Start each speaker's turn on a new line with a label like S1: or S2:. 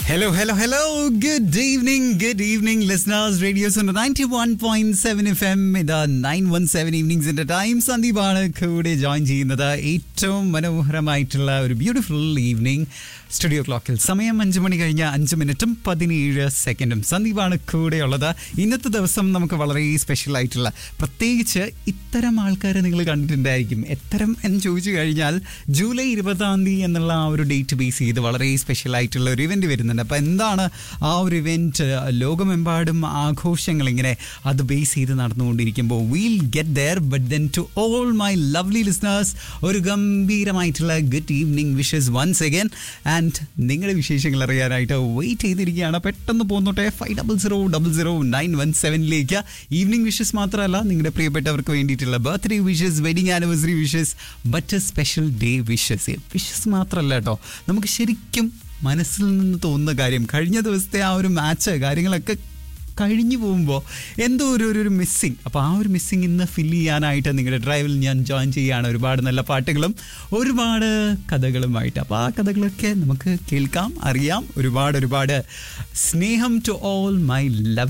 S1: Hello, hello, hello. Good evening, good evening, listeners. Radio Sona 91.7 FM. ഇത് nine one seven ഈവനിങ്സിന്റെ time സന്ദീപാണ് കൂടെ join ചെയ്യുന്നത് ഏറ്റവും മനോഹരമായിട്ടുള്ള ഒരു ബ്യൂട്ടിഫുൾ ഈവനിങ് സ്റ്റുഡിയോ ക്ലോക്കിൽ സമയം അഞ്ച് മണി കഴിഞ്ഞ അഞ്ച് മിനിറ്റും പതിനേഴ് സെക്കൻഡും സന്ദീപാണ് കൂടെയുള്ളത് ഇന്നത്തെ ദിവസം നമുക്ക് വളരെ സ്പെഷ്യൽ ആയിട്ടുള്ള പ്രത്യേകിച്ച് ഇത്തരം ആൾക്കാരെ നിങ്ങൾ കണ്ടിട്ടുണ്ടായിരിക്കും എത്തരം എന്ന് ചോദിച്ചു കഴിഞ്ഞാൽ ജൂലൈ ഇരുപതാം തീയതി എന്നുള്ള ആ ഒരു ഡേറ്റ് ബേസ് ചെയ്ത് വളരെ സ്പെഷ്യൽ ആയിട്ടുള്ള ഒരു ഇവന്റ് വരുന്നുണ്ട് അപ്പോൾ എന്താണ് ആ ഒരു ഇവന്റ് ലോകമെമ്പാടും ആഘോഷങ്ങൾ ഇങ്ങനെ അത് ബേസ് ചെയ്ത് നടന്നുകൊണ്ടിരിക്കുമ്പോൾ we'll get there but then to all my lovely listeners ഒരു ഗംഭീരമായിട്ടുള്ള good evening wishes once again and നിങ്ങളുടെ വിശേഷങ്ങൾ അറിയാനായിട്ട് വെയിറ്റ് ചെയ്തിരിക്കുകയാണ് പെട്ടെന്ന് പോന്നോട്ടെ five double zero double zero nine one സെവനിലേക്ക് ഈവനിങ് വിഷസ് മാത്രമല്ല നിങ്ങളുടെ പ്രിയപ്പെട്ടവർക്ക് വേണ്ടിയിട്ടുള്ള birthday wishes wedding anniversary wishes but special day wishes wishes മാത്രമല്ല കേട്ടോ നമുക്ക് ശരിക്കും മനസ്സിൽ നിന്ന് തോന്നുന്ന കാര്യം കഴിഞ്ഞ ദിവസത്തെ ആ ഒരു മാച്ച് കാര്യങ്ങളൊക്കെ കഴിഞ്ഞു പോകുമ്പോൾ എന്തോ ഒരു ഒരു ഒരു മിസ്സിങ് അപ്പോൾ ആ ഒരു മിസ്സിങ് ഇന്ന് ഫില്ല് ചെയ്യാനായിട്ട് നിങ്ങളുടെ ഡ്രൈവിൽ ഞാൻ ജോയിൻ ചെയ്യുകയാണ് ഒരുപാട് നല്ല പാട്ടുകളും ഒരുപാട് കഥകളുമായിട്ട് അപ്പോൾ ആ കഥകളൊക്കെ നമുക്ക് കേൾക്കാം അറിയാം ഒരുപാട് ഒരുപാട് സ്നേഹം ടു ഓൾ മൈ ലവ്